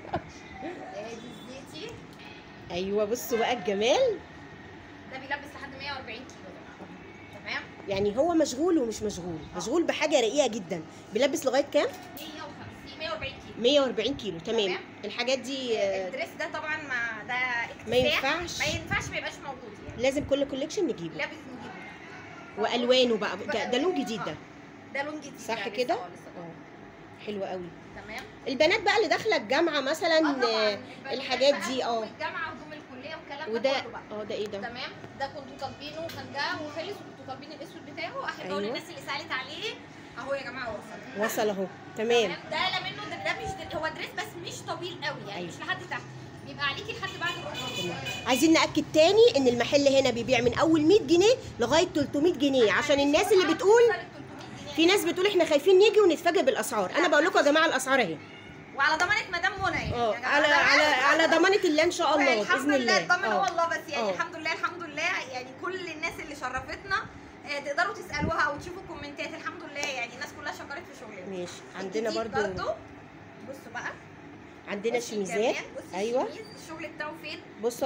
[SPEAKER 2] ادي الزيتي
[SPEAKER 1] ايوه بصوا بقى الجمال
[SPEAKER 2] ده بيلبس لحد 140 كيلو ده تمام
[SPEAKER 1] يعني هو مشغول ومش مشغول مشغول بحاجه رقيقه جدا بيلبس لغايه كام
[SPEAKER 2] 150 140 كيلو
[SPEAKER 1] 140 كيلو تمام
[SPEAKER 2] تمام.
[SPEAKER 1] الحاجات دي آه،
[SPEAKER 2] الدريس ده طبعا ما ده اكتساح
[SPEAKER 1] ما ينفعش.
[SPEAKER 2] ما ينفعش ما يبقاش موجود يعني
[SPEAKER 1] لازم كل كوليكشن نجيبه
[SPEAKER 2] لابس نجيبه
[SPEAKER 1] والوانه بقى ده, ده لون جديد ده
[SPEAKER 2] ده لون جديد
[SPEAKER 1] صح
[SPEAKER 2] يعني
[SPEAKER 1] كده
[SPEAKER 2] لسه- لسه.
[SPEAKER 1] اه حلو قوي
[SPEAKER 2] تمام
[SPEAKER 1] البنات بقى اللي داخله الجامعه مثلا
[SPEAKER 2] آه طبعاً.
[SPEAKER 1] آه،
[SPEAKER 2] البنات
[SPEAKER 1] الحاجات
[SPEAKER 2] بقى
[SPEAKER 1] دي اه
[SPEAKER 2] والجامعه وهدوم الكليه والكلام
[SPEAKER 1] وده
[SPEAKER 2] ده كله بقى
[SPEAKER 1] اه ده ايه ده
[SPEAKER 2] تمام ده كنتوا طالبينه كان ده وخلص وكنتوا طالبين الاسود بتاعه احب اقول
[SPEAKER 1] أيوة.
[SPEAKER 2] للناس اللي سالت عليه اهو يا جماعه وصل
[SPEAKER 1] وصل اهو تمام
[SPEAKER 2] ده لا منه ده, ده مش ده هو دريس بس مش طويل قوي يعني
[SPEAKER 1] أيوة.
[SPEAKER 2] مش لحد تحت بيبقى عليكي لحد بعد الركبه
[SPEAKER 1] عايزين ناكد تاني ان المحل هنا بيبيع من اول 100 جنيه لغايه 300 جنيه عشان الناس اللي بتقول في ناس بتقول احنا خايفين نيجي ونتفاجئ بالاسعار انا بقول لكم يا جماعه الاسعار اهي
[SPEAKER 2] وعلى ضمانه مدام منى يعني
[SPEAKER 1] اه
[SPEAKER 2] يا جماعة.
[SPEAKER 1] على على على ضمانه الله ان شاء الله
[SPEAKER 2] الحمد
[SPEAKER 1] باذن
[SPEAKER 2] لله
[SPEAKER 1] الله
[SPEAKER 2] اطمن هو
[SPEAKER 1] اه
[SPEAKER 2] الله بس يعني
[SPEAKER 1] اه.
[SPEAKER 2] الحمد لله الحمد لله يعني كل الناس اللي شرفتنا آه، تقدروا تسالوها او تشوفوا الكومنتات الحمد لله يعني الناس كلها شكرت في شغلنا
[SPEAKER 1] ماشي عندنا
[SPEAKER 2] الجديد
[SPEAKER 1] برضو
[SPEAKER 2] بصوا بقى
[SPEAKER 1] عندنا
[SPEAKER 2] بصي
[SPEAKER 1] شميزات
[SPEAKER 2] كمان، بصي
[SPEAKER 1] ايوه
[SPEAKER 2] الشميز، الشغل بتاعه فين
[SPEAKER 1] بصوا يا
[SPEAKER 2] بجد
[SPEAKER 1] جماعه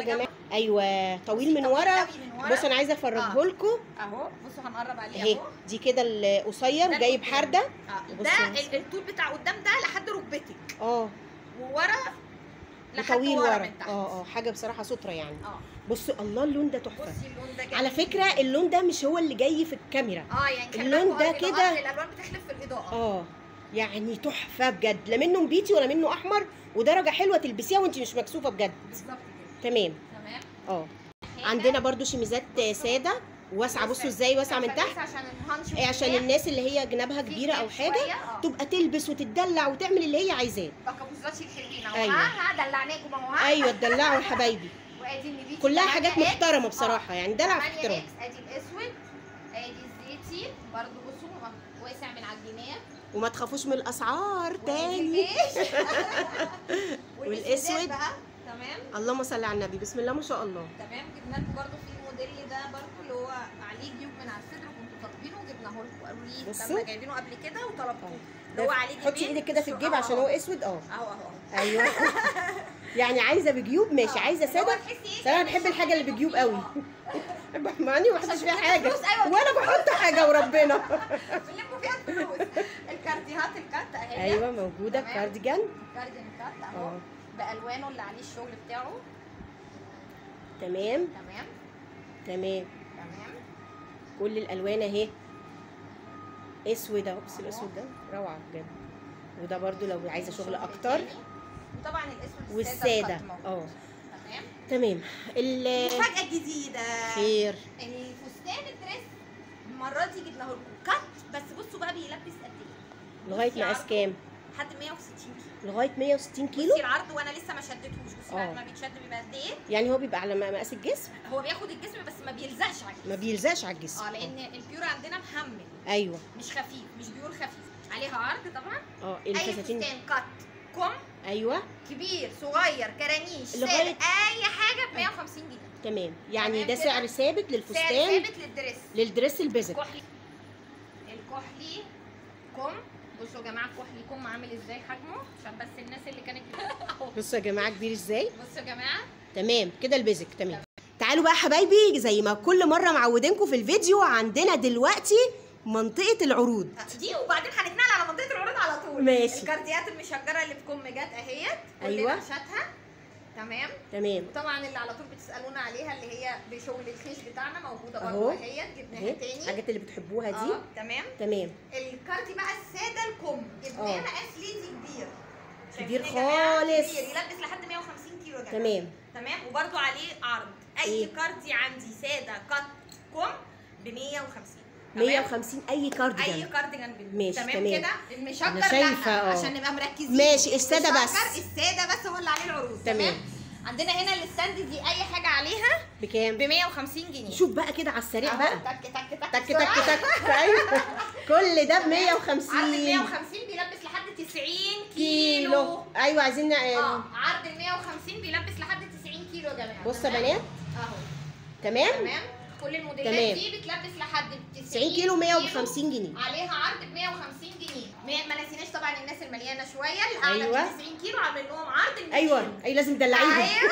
[SPEAKER 1] ايوه طويل من
[SPEAKER 2] طويل
[SPEAKER 1] ورا
[SPEAKER 2] قوي من ورا.
[SPEAKER 1] بص انا عايزه افرجه
[SPEAKER 2] آه.
[SPEAKER 1] لكم
[SPEAKER 2] اهو بصوا هنقرب عليه
[SPEAKER 1] اهي
[SPEAKER 2] اهو
[SPEAKER 1] دي كده القصير
[SPEAKER 2] ده
[SPEAKER 1] وجايب
[SPEAKER 2] القدام.
[SPEAKER 1] حرده
[SPEAKER 2] اه
[SPEAKER 1] بصوا
[SPEAKER 2] ده
[SPEAKER 1] بصوا.
[SPEAKER 2] ال- الطول بتاع قدام ده لحد ركبتك
[SPEAKER 1] اه
[SPEAKER 2] وورا لحد
[SPEAKER 1] وطويل
[SPEAKER 2] ورا
[SPEAKER 1] ورا
[SPEAKER 2] من تحت
[SPEAKER 1] اه اه حاجه بصراحه ستره يعني
[SPEAKER 2] اه
[SPEAKER 1] بصوا الله اللون ده تحفه
[SPEAKER 2] بصي اللون ده جميل
[SPEAKER 1] على فكره اللون ده مش هو اللي جاي في الكاميرا
[SPEAKER 2] اه يعني خلي
[SPEAKER 1] اللون
[SPEAKER 2] بالكوا
[SPEAKER 1] ده
[SPEAKER 2] الإضاءات-
[SPEAKER 1] كده-
[SPEAKER 2] الالوان بتخلف في الاضاءه
[SPEAKER 1] اه يعني تحفه بجد لا منه نبيتي ولا منه احمر ودرجه حلوه تلبسيها وانت مش مكسوفه بجد
[SPEAKER 2] بالظبط كده
[SPEAKER 1] تمام
[SPEAKER 2] تمام
[SPEAKER 1] اه
[SPEAKER 2] حاجة
[SPEAKER 1] عندنا برضو شميزات ساده واسعه بصوا ازاي واسعه من
[SPEAKER 2] عشان
[SPEAKER 1] تحت
[SPEAKER 2] بس عشان الهانش
[SPEAKER 1] إيه عشان
[SPEAKER 2] والجناب
[SPEAKER 1] الناس اللي هي جنابها
[SPEAKER 2] في
[SPEAKER 1] كبيره او
[SPEAKER 2] جناب
[SPEAKER 1] حاجه
[SPEAKER 2] شوية، آه.
[SPEAKER 1] تبقى تلبس وتتدلع وتعمل اللي هي عايزاه
[SPEAKER 2] بكابوزات الحلوين اهو
[SPEAKER 1] أيوة.
[SPEAKER 2] ها ها دلعناكم اهو ها
[SPEAKER 1] ايوه تدلعوا يا حبايبي
[SPEAKER 2] وادي النبيتي
[SPEAKER 1] كلها
[SPEAKER 2] تمانية
[SPEAKER 1] حاجات
[SPEAKER 2] إكس.
[SPEAKER 1] محترمه
[SPEAKER 2] آه.
[SPEAKER 1] بصراحه يعني دلع في
[SPEAKER 2] 8
[SPEAKER 1] احترام
[SPEAKER 2] اكس ادي الاسود ادي الزيتي برضو بصوا آه، واسع من على الجناب
[SPEAKER 1] وما تخافوش من الاسعار
[SPEAKER 2] وادي
[SPEAKER 1] تاني
[SPEAKER 2] البيج.
[SPEAKER 1] والأسود.
[SPEAKER 2] والأسود بقى تمام
[SPEAKER 1] اللهم صل على النبي بسم الله ما شاء الله
[SPEAKER 2] تمام جبنا لكم برضو في الموديل ده برضو اللي هو عليه جيوب من على الصدر وكنتوا طالبينه وجبناه لكم قالوا لي
[SPEAKER 1] بصوا.
[SPEAKER 2] كنا جايبينه قبل كده وطلبتوه
[SPEAKER 1] ده
[SPEAKER 2] اللي هو عليه
[SPEAKER 1] حطي
[SPEAKER 2] جيبين
[SPEAKER 1] ايدك كده في
[SPEAKER 2] شو-
[SPEAKER 1] الجيب
[SPEAKER 2] آه،
[SPEAKER 1] عشان هو
[SPEAKER 2] آه.
[SPEAKER 1] اسود اه
[SPEAKER 2] اهو اهو
[SPEAKER 1] ايوه يعني عايزه بجيوب ماشي
[SPEAKER 2] آه.
[SPEAKER 1] عايزه
[SPEAKER 2] اللي هو
[SPEAKER 1] ساده
[SPEAKER 2] تحسي ايه
[SPEAKER 1] بس انا
[SPEAKER 2] كأن
[SPEAKER 1] بحب
[SPEAKER 2] الشغل
[SPEAKER 1] الحاجه اللي
[SPEAKER 2] منه
[SPEAKER 1] بجيوب
[SPEAKER 2] فيه.
[SPEAKER 1] قوي
[SPEAKER 2] آه.
[SPEAKER 1] ماني ما حطش فيها
[SPEAKER 2] عشان
[SPEAKER 1] حاجه
[SPEAKER 2] فلوس، أيوة.
[SPEAKER 1] ولا بحط حاجه وربنا
[SPEAKER 2] بنلموا فيها الفلوس الكارديهات الكات اهي
[SPEAKER 1] ايوه موجوده
[SPEAKER 2] تمام.
[SPEAKER 1] كارديجان
[SPEAKER 2] الكارديان كات اهو
[SPEAKER 1] اه
[SPEAKER 2] بالوانه اللي عليه الشغل بتاعه
[SPEAKER 1] تمام
[SPEAKER 2] تمام
[SPEAKER 1] تمام
[SPEAKER 2] تمام
[SPEAKER 1] كل الالوان اهي اسود اهو بس الاسود ده روعه بجد وده برضو لو عايزه شغل اكتر
[SPEAKER 2] تاني. وطبعا الاسود
[SPEAKER 1] والساده
[SPEAKER 2] الكات موجود.
[SPEAKER 1] اه
[SPEAKER 2] تمام
[SPEAKER 1] تمام ال
[SPEAKER 2] مفاجاه جديده
[SPEAKER 1] خير
[SPEAKER 2] الفستان الدريس المره دي جبناه لكم كات بس بصوا بقى بيلبس قد ايه
[SPEAKER 1] لغايه
[SPEAKER 2] بصي
[SPEAKER 1] مقاس
[SPEAKER 2] عرضه
[SPEAKER 1] كام
[SPEAKER 2] لحد 160 كيلو
[SPEAKER 1] لغايه 160 كيلو
[SPEAKER 2] بصي العرض وانا لسه ما شدتهوش بصي بعد
[SPEAKER 1] اه.
[SPEAKER 2] ما بيتشد بيبقى قد ايه
[SPEAKER 1] يعني هو بيبقى على مقاس الجسم
[SPEAKER 2] هو بياخد الجسم بس ما بيلزقش على الجسم
[SPEAKER 1] ما بيلزقش على الجسم
[SPEAKER 2] اه لان البيور عندنا محمل
[SPEAKER 1] ايوه
[SPEAKER 2] مش خفيف مش بيور خفيف عليها عرض طبعا
[SPEAKER 1] اه
[SPEAKER 2] اي
[SPEAKER 1] الفساتين
[SPEAKER 2] فستان كات كم
[SPEAKER 1] ايوه
[SPEAKER 2] كبير صغير كرانيش سعر
[SPEAKER 1] لغاية-
[SPEAKER 2] اي حاجه ب 150 جنيه
[SPEAKER 1] تمام يعني
[SPEAKER 2] تمام
[SPEAKER 1] ده
[SPEAKER 2] كده.
[SPEAKER 1] سعر ثابت
[SPEAKER 2] سعر
[SPEAKER 1] للفستان
[SPEAKER 2] ثابت للدريس
[SPEAKER 1] للدريس البيزك
[SPEAKER 2] الكحلي الكحلي كم بصوا يا جماعه الكحلي كم عامل ازاي حجمه عشان بس الناس اللي كانت أهو.
[SPEAKER 1] بصوا يا جماعه كبير ازاي
[SPEAKER 2] بصوا يا جماعه
[SPEAKER 1] تمام كده البيزك تمام تعالوا بقى حبايبي زي ما كل مره معودينكم في الفيديو عندنا دلوقتي منطقه العروض
[SPEAKER 2] دي وبعدين هنتنقل على منطقه العروض على طول
[SPEAKER 1] ماشي.
[SPEAKER 2] الكارديات المشجره اللي بكم جت اهيت كل
[SPEAKER 1] أيوة.
[SPEAKER 2] نقشاتها تمام
[SPEAKER 1] تمام
[SPEAKER 2] طبعا اللي على طول بتسالونا عليها اللي هي بشغل الخيش بتاعنا موجوده
[SPEAKER 1] أهو.
[SPEAKER 2] برضه اهيت جبناها
[SPEAKER 1] اهي
[SPEAKER 2] تاني
[SPEAKER 1] الحاجات اللي بتحبوها دي
[SPEAKER 2] اه تمام
[SPEAKER 1] تمام
[SPEAKER 2] الكاردي بقى الساده الكم
[SPEAKER 1] اه.
[SPEAKER 2] جبناه مقاس ليدي كبير
[SPEAKER 1] كبير
[SPEAKER 2] شايفين يا جماعة؟
[SPEAKER 1] خالص.
[SPEAKER 2] كبير يلبس لحد 150 كيلو يا جماعه
[SPEAKER 1] تمام
[SPEAKER 2] تمام وبرده عليه عرض اي
[SPEAKER 1] ايه؟
[SPEAKER 2] كاردي عندي ساده كات كم ب 150 تمام؟
[SPEAKER 1] 150 اي
[SPEAKER 2] اي
[SPEAKER 1] كارديجان
[SPEAKER 2] كارديجان بال-
[SPEAKER 1] ماشي،
[SPEAKER 2] تمام,
[SPEAKER 1] تمام.
[SPEAKER 2] كده المشجر
[SPEAKER 1] أنا شايفة،
[SPEAKER 2] لا
[SPEAKER 1] اه.
[SPEAKER 2] عشان نبقى مركزين
[SPEAKER 1] ماشي، السادة بس.
[SPEAKER 2] المشجر الساده بس هو اللي عليه العروض
[SPEAKER 1] تمام.
[SPEAKER 2] عندنا هنا الستاند دي اي حاجه عليها
[SPEAKER 1] بكام
[SPEAKER 2] ب 150 جنيه
[SPEAKER 1] شوف بقى كده على السريع
[SPEAKER 2] أهو،
[SPEAKER 1] بقى
[SPEAKER 2] تك تك تك
[SPEAKER 1] تك
[SPEAKER 2] بسرعة.
[SPEAKER 1] تك تك ايوه كل ده ب
[SPEAKER 2] عرض
[SPEAKER 1] 150
[SPEAKER 2] 150 بيلبس لحد 90 كيلو
[SPEAKER 1] كيلو ايوه عايزين
[SPEAKER 2] اه عرض ال 150 بيلبس لحد 90 كيلو يا جماعه
[SPEAKER 1] بصوا يا
[SPEAKER 2] تمام؟
[SPEAKER 1] بنات
[SPEAKER 2] اهو
[SPEAKER 1] تمام
[SPEAKER 2] تمام كل الموديلات
[SPEAKER 1] تمام.
[SPEAKER 2] دي بتلبس لحد 90
[SPEAKER 1] 90 كيلو 150 جنيه
[SPEAKER 2] عليها عرض ب 150 جنيه ما- ما نسيناش طبعا الناس المليانه شويه الاعلى
[SPEAKER 1] أيوة.
[SPEAKER 2] أيوة. 90 كيلو عامل لهم عرض ال 200
[SPEAKER 1] ايوه اي لازم تدلعيهم
[SPEAKER 2] ايوه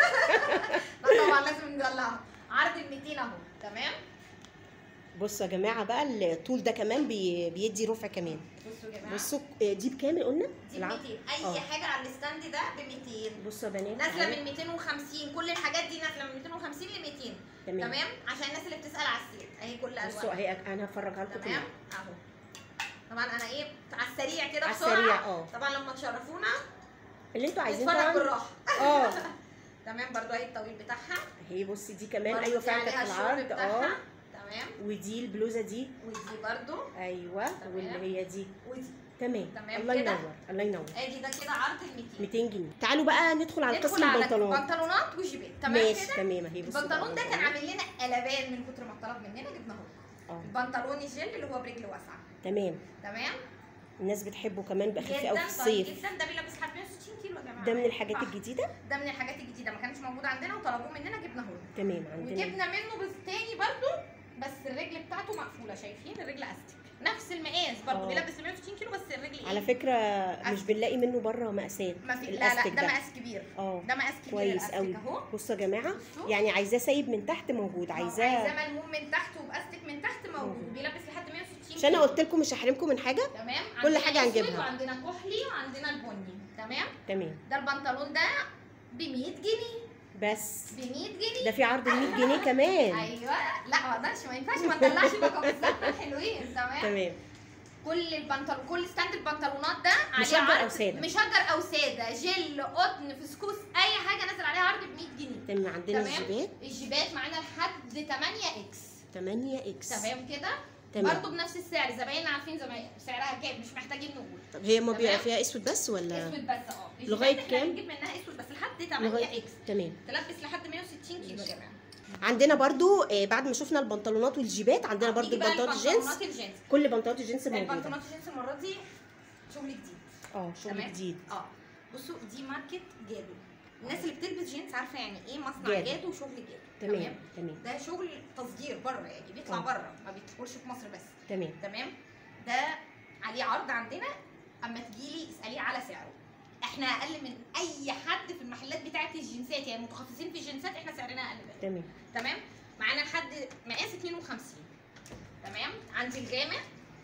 [SPEAKER 2] لا طبعا لازم ندلعهم عرض ال 200 اهو تمام
[SPEAKER 1] بصوا يا جماعه بقى الطول ده كمان بي... بيدي رفع كمان
[SPEAKER 2] بصوا يا جماعه
[SPEAKER 1] بصوا آه، دي بكام قلنا
[SPEAKER 2] دي ب
[SPEAKER 1] العرض
[SPEAKER 2] 200 اي
[SPEAKER 1] آه.
[SPEAKER 2] حاجه على الستاند ده ب 200
[SPEAKER 1] بصوا يا بنات
[SPEAKER 2] نازله
[SPEAKER 1] تعالوا.
[SPEAKER 2] من 250 كل الحاجات دي نازله من 250 ل 200
[SPEAKER 1] تمام
[SPEAKER 2] تمام عشان الناس اللي بتسال على السيل اهي كل
[SPEAKER 1] بصوا
[SPEAKER 2] الوان
[SPEAKER 1] اهي انا هفرجها لكم
[SPEAKER 2] تمام
[SPEAKER 1] كلها
[SPEAKER 2] اهو طبعا انا ايه على السريع كده
[SPEAKER 1] على
[SPEAKER 2] بسرعه
[SPEAKER 1] السريع اه
[SPEAKER 2] طبعا لما تشرفونا
[SPEAKER 1] اللي انتوا عايزين
[SPEAKER 2] نتفرج
[SPEAKER 1] طبعا
[SPEAKER 2] بالراحه
[SPEAKER 1] اه
[SPEAKER 2] تمام برضو اهي الطويل بتاعها
[SPEAKER 1] اهي بصي دي كمان
[SPEAKER 2] برضو
[SPEAKER 1] ايوه
[SPEAKER 2] دي
[SPEAKER 1] فعلا
[SPEAKER 2] عليها
[SPEAKER 1] كانت في
[SPEAKER 2] الشغل
[SPEAKER 1] العرض
[SPEAKER 2] بتاعها.
[SPEAKER 1] اه
[SPEAKER 2] تمام
[SPEAKER 1] ودي البلوزه دي
[SPEAKER 2] ودي برضو
[SPEAKER 1] ايوه
[SPEAKER 2] تمام.
[SPEAKER 1] واللي هي دي
[SPEAKER 2] ودي
[SPEAKER 1] تمام
[SPEAKER 2] تمام
[SPEAKER 1] الله
[SPEAKER 2] كده.
[SPEAKER 1] ينور الله ينور
[SPEAKER 2] ادي ده كده عرض ال 200
[SPEAKER 1] 200 جنيه تعالوا بقى ندخل على
[SPEAKER 2] ندخل
[SPEAKER 1] قسم
[SPEAKER 2] على
[SPEAKER 1] البنطلون
[SPEAKER 2] بنطلونات وجيبات تمام
[SPEAKER 1] ماشي
[SPEAKER 2] كده
[SPEAKER 1] تمام اهي بصوا
[SPEAKER 2] البنطلون ده
[SPEAKER 1] بقى
[SPEAKER 2] كان عامل لنا قلبان من كتر ما اتطلب مننا جبناه
[SPEAKER 1] اه
[SPEAKER 2] البنطلون الجل اللي هو برجل واسعه
[SPEAKER 1] تمام
[SPEAKER 2] تمام
[SPEAKER 1] الناس بتحبه كمان بقى خفيف قوي في
[SPEAKER 2] جدا طري
[SPEAKER 1] الصيف
[SPEAKER 2] جدا ده بيلبس لحد 160 كيلو يا جماعه
[SPEAKER 1] ده من الحاجات
[SPEAKER 2] صح.
[SPEAKER 1] الجديده
[SPEAKER 2] ده من الحاجات الجديده ما كانش موجود عندنا وطلبوه مننا جبناه له
[SPEAKER 1] تمام عندنا
[SPEAKER 2] وجبنا منه بس تاني برضو بس الرجل بتاعته مقفوله شايفين الرجل استك نفس المقاس برضه
[SPEAKER 1] آه.
[SPEAKER 2] بيلبس 160 كيلو بس الرجل ايه
[SPEAKER 1] على فكره مش
[SPEAKER 2] أس-
[SPEAKER 1] بنلاقي منه بره مقاسات
[SPEAKER 2] ما في لا لا
[SPEAKER 1] الاستيك
[SPEAKER 2] ده
[SPEAKER 1] ده
[SPEAKER 2] مقاس كبير
[SPEAKER 1] اه
[SPEAKER 2] ده مقاس كبير
[SPEAKER 1] كويس
[SPEAKER 2] الأستيك
[SPEAKER 1] قوي
[SPEAKER 2] اهو
[SPEAKER 1] بصوا يا جماعه
[SPEAKER 2] بصوا.
[SPEAKER 1] يعني عايزاه سايب من تحت موجود
[SPEAKER 2] عايزاه
[SPEAKER 1] عايزاه
[SPEAKER 2] عايزاه ملموم من تحت وباستك من تحت موجود
[SPEAKER 1] موجود.
[SPEAKER 2] بيلبس لحد 160
[SPEAKER 1] عشان انا
[SPEAKER 2] كيلو.
[SPEAKER 1] قلت لكم مش هحرمكم من حاجه
[SPEAKER 2] تمام
[SPEAKER 1] كل
[SPEAKER 2] عندنا
[SPEAKER 1] حاجة
[SPEAKER 2] أسود
[SPEAKER 1] هنجيبها.
[SPEAKER 2] وعندنا كحلي وعندنا البني تمام
[SPEAKER 1] تمام
[SPEAKER 2] ده البنطلون ده ب 100 جنيه
[SPEAKER 1] بس
[SPEAKER 2] ب 100 جنيه
[SPEAKER 1] ده في عرض ال 100 جنيه كمان
[SPEAKER 2] ايوه لا ما اقدرش ما ينفعش ما ندلعش بقى حلوين تمام
[SPEAKER 1] تمام
[SPEAKER 2] كل البنطلون كل ستاند البنطلونات ده عليه
[SPEAKER 1] مشجر
[SPEAKER 2] عرض
[SPEAKER 1] أو سادة؟
[SPEAKER 2] مشجر او ساده جل قطن فسكوس اي حاجه نازل عليها عرض ب 100 جنيه
[SPEAKER 1] تمام عندنا
[SPEAKER 2] تمام.
[SPEAKER 1] الجيبات
[SPEAKER 2] الجيبات معانا لحد 8 اكس
[SPEAKER 1] 8 اكس
[SPEAKER 2] تمام كده
[SPEAKER 1] تمام
[SPEAKER 2] برضه بنفس السعر زبايننا عارفين زباين سعرها كام مش محتاجين نقول
[SPEAKER 1] طب هي ما بيبقى
[SPEAKER 2] تمام.
[SPEAKER 1] فيها اسود بس ولا
[SPEAKER 2] اسود بس اه
[SPEAKER 1] لغاية
[SPEAKER 2] الجيبات احنا
[SPEAKER 1] كام؟
[SPEAKER 2] بنجيب منها اسود بس لحد 8
[SPEAKER 1] لغايه
[SPEAKER 2] اكس
[SPEAKER 1] تمام
[SPEAKER 2] تلبس لحد 160 كيلو يا جماعه
[SPEAKER 1] عندنا برضو آه، بعد ما شفنا البنطلونات والجيبات عندنا برضو
[SPEAKER 2] نيجي بقى
[SPEAKER 1] البنطلونات الجينز
[SPEAKER 2] البنطلونات الجينز
[SPEAKER 1] كل بنطلونات الجينز موجوده
[SPEAKER 2] البنطلونات الجينز المره دي شغل جديد
[SPEAKER 1] اه شغل
[SPEAKER 2] تمام.
[SPEAKER 1] جديد
[SPEAKER 2] اه بصوا دي ماركت جادو الناس اللي بتلبس جينز عارفه يعني ايه مصنع
[SPEAKER 1] جادو.
[SPEAKER 2] جادو وشغل جادو
[SPEAKER 1] تمام تمام
[SPEAKER 2] ده شغل تصدير بره يعني بيطلع
[SPEAKER 1] آه.
[SPEAKER 2] بره ما بيدخلش في مصر بس
[SPEAKER 1] تمام
[SPEAKER 2] تمام ده عليه عرض عندنا اما تجيلي اساليه على سعره احنا اقل من اي حد في المحلات بتاعه الجنسات يعني متخصصين في الجنسات احنا سعرنا اقل منهم
[SPEAKER 1] تمام
[SPEAKER 2] تمام معانا لحد مقاس 52 تمام عندي الجامع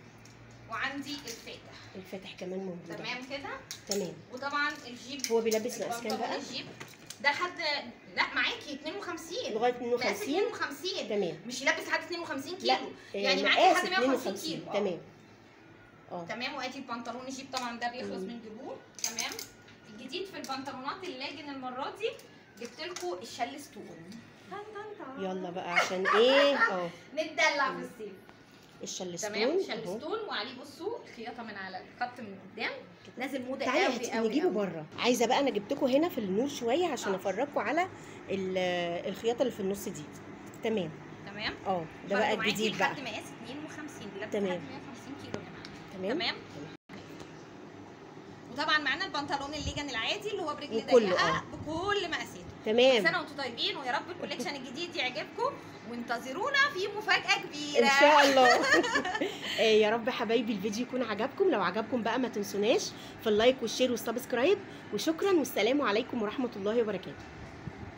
[SPEAKER 2] وعندي الفاتح
[SPEAKER 1] الفاتح كمان موجود
[SPEAKER 2] تمام كده
[SPEAKER 1] تمام
[SPEAKER 2] وطبعا الجيب
[SPEAKER 1] هو بيلبس مقاس كام
[SPEAKER 2] البنطلون
[SPEAKER 1] بقى
[SPEAKER 2] الجيب ده حد لا معاكي 52
[SPEAKER 1] لغايه
[SPEAKER 2] مقاس
[SPEAKER 1] 52
[SPEAKER 2] 52
[SPEAKER 1] تمام
[SPEAKER 2] مش يلبس لحد 52 كيلو
[SPEAKER 1] لا
[SPEAKER 2] يعني
[SPEAKER 1] آه،
[SPEAKER 2] معاكي
[SPEAKER 1] مقاس
[SPEAKER 2] لحد 150 كيلو آه.
[SPEAKER 1] تمام اه
[SPEAKER 2] تمام وادي البنطلون الجيب طبعا ده بيخلص
[SPEAKER 1] مم.
[SPEAKER 2] من جيبوه تمام الجديد في البنطلونات اللاجن المره دي جبت لكم الشل ستون تن تن تن.
[SPEAKER 1] يلا بقى عشان ايه اه
[SPEAKER 2] نتدلع في الصيف
[SPEAKER 1] الشلستون
[SPEAKER 2] تمام
[SPEAKER 1] أهو.
[SPEAKER 2] شل ستون وعليه بصوا الخياطه من على الخط من قدام نازل موضه
[SPEAKER 1] تعالي
[SPEAKER 2] قوي
[SPEAKER 1] هت-
[SPEAKER 2] قوي
[SPEAKER 1] نجيبه
[SPEAKER 2] قوي.
[SPEAKER 1] بره عايزه بقى انا جبتكم هنا في النور شويه عشان
[SPEAKER 2] آه.
[SPEAKER 1] افرجكم على ال- الخياطه اللي في النص دي تمام
[SPEAKER 2] تمام
[SPEAKER 1] اه ده بقى
[SPEAKER 2] برضو معاكي
[SPEAKER 1] الجديد بقى
[SPEAKER 2] لحد مقاس 52 بيلبس
[SPEAKER 1] تمام.
[SPEAKER 2] لحد 150 كيلو يا جماعه
[SPEAKER 1] تمام
[SPEAKER 2] تمام وطبعا معانا البنطلون الليجن العادي اللي هو برجل
[SPEAKER 1] وكله،
[SPEAKER 2] ضيقه
[SPEAKER 1] آه.
[SPEAKER 2] بكل مقاساته
[SPEAKER 1] تمام
[SPEAKER 2] سنه وانتم طيبين ويا رب الكوليكشن الجديد يعجبكم وانتظرونا في مفاجاه كبيره
[SPEAKER 1] ان شاء الله آه، يا رب حبايبي الفيديو يكون عجبكم لو عجبكم بقى ما تنسوناش في اللايك والشير والسبسكرايب وشكرا والسلام عليكم ورحمه الله وبركاته